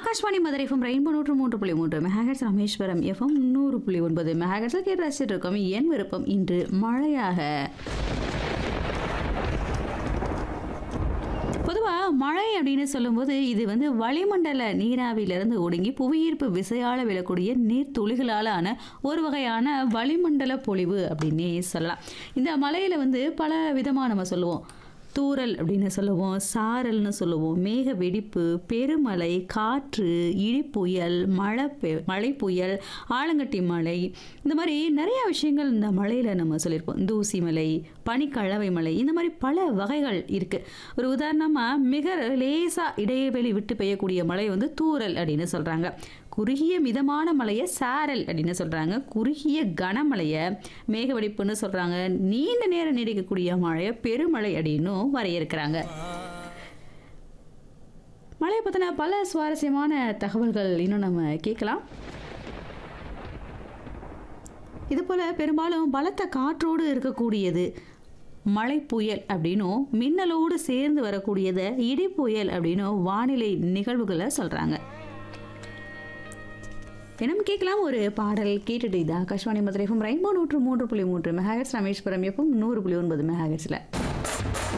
Akashvani Madurai FM rainbow நூற்று மூன்று புள்ளி மூன்று மெகாஹெட்ஸ் ராமேஸ்வரம் எஃப்எம் நூறு புள்ளி ஒன்பது மெகாஹெட்ஸில் கேட்டு ரசிச்சுட்டு இருக்கோம் என் விருப்பம் இன்று மழையாக பொதுவாக மழை அப்படின்னு சொல்லும்போது இது வந்து வளிமண்டல நீராவியிலிருந்து ஒடுங்கி புவியீர்ப்பு விசையால் விழக்கூடிய நீர் துளிகளால் ஆன ஒரு வகையான வளிமண்டல பொழிவு அப்படின்னே சொல்லலாம் இந்த மலையில் வந்து பல விதமாக நம்ம சொல்லுவோம் தூறல் அப்படின்னு சொல்லுவோம் சாரல்னு சொல்லுவோம் மேக வெடிப்பு பெருமழை காற்று இடிப்புயல் மழை பெ- மழை புயல் ஆலங்கட்டி மழை இந்த மாதிரி நிறைய விஷயங்கள் இந்த மழையில் நம்ம சொல்லியிருப்போம் தூசி மலை பனிக்கழவை மலை இந்த மாதிரி பல வகைகள் இருக்குது ஒரு உதாரணமாக மிக லேசாக இடைவெளி விட்டு பெய்யக்கூடிய மழை வந்து தூறல் அப்படின்னு சொல்கிறாங்க குறுகிய மிதமான மழையை சாரல் அப்படின்னு சொல்கிறாங்க குறுகிய கனமழையை மேகவெடிப்புன்னு சொல்கிறாங்க நீண்ட நேரம் நீடிக்கக்கூடிய மழையை பெருமழை அப்படின்னும் வரையறுக்கிறாங்க மழையை பற்றின பல சுவாரஸ்யமான தகவல்கள் இன்னும் நம்ம கேட்கலாம் இதுபோல் பெரும்பாலும் பலத்த காற்றோடு இருக்கக்கூடியது மழை புயல் அப்படின்னும் மின்னலோடு சேர்ந்து வரக்கூடியதை இடி புயல் அப்படின்னும் வானிலை நிகழ்வுகளை சொல்கிறாங்க தினம் கேட்கலாம் ஒரு பாடல் கேட்டுட்டு இது ஆகாஷ்வாணி மதுரை எஃப்எம் ரெயின்போ நூற்று மூன்று புள்ளி மூன்று மெகாஹெட்ஸ் ராமேஸ்வரம் எஃப்எம் நூறு புள்ளி ஒன்பது மெகாஹெட்ஸில்